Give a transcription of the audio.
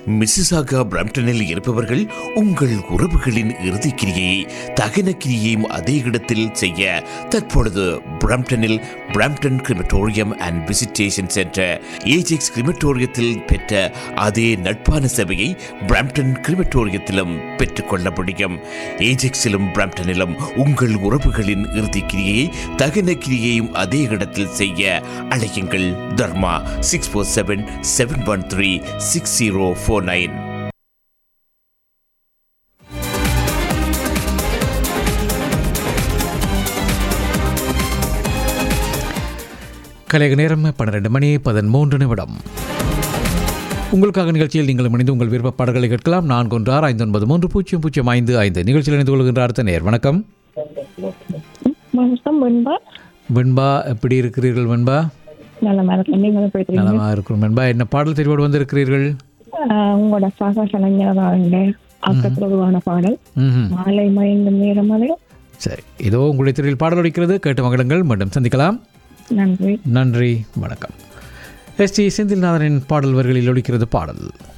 Mississauga பிரம்டனில் இருப்பவர்கள் உங்கள் உறவுகளின் இறுதிக்கிரியை தகன கிரியையும் அதே இடத்தில் செய்ய தற்பொழுது பிரம்டனில் Brampton crematorium and visitation centre Ajax கிரிமட்டோரியத்தில் பெற்ற அதே நட்பான சேவையை பிரம்டன் கிரிமட்டோரியத்திலும் பெற்றுக்கொள்ள முடியும் ஏஜெக்ஸிலும் பிரம்டனிலும் உங்கள் உறவுகளின் இறுதிக்கிரியை தகன கிரியையும் அதே இடத்தில் செய்ய அழையுங்கள் Dharma six four seven seven one three six zero four nine கலைக நேரம் பன்னிரெண்டு மணி பதிமூன்று நிமிடம் உங்களுக்காக நிகழ்ச்சியில் நீங்கள் இணைந்து உங்கள் விருப்ப பாடல்களை கேட்கலாம் நான்கு ஒன்று ஆறு ஐந்து ஒன்பது மூன்று பூஜ்ஜியம் பூஜ்ஜியம் ஐந்து ஐந்து நிகழ்ச்சியில் இணைந்து கொள்கின்ற அடுத்த நேர் வணக்கம் வணக்கம் வெண்பா வெண்பா எப்படி இருக்கிறீர்கள் வெண்பா நல்ல மரத்தில் நீங்கள் எப்படி இருக்கீங்க நலமா இருக்கிறோம் வெண்பா என்ன பாடல் தெரிவோடு வந்திருக்கிறீர்கள் ஆஹ் உங்களோட சக சலஞ்சரவாண்ட அக்கத்துறவான பாடல் ம்ஹும். மாலை மயங்கும் நேரம் அது சரி இதோ உங்களுடைய திரையில் பாடல் ஒலிக்கிறது கேட்டு மகிழுங்கள் மீண்டும் சந்திக்கலாம் நன்றி நன்றி வணக்கம் எஸ் டி செந்தில்நாதனின் பாடல் வரிகளில் ஒலிக்கிறது பாடல்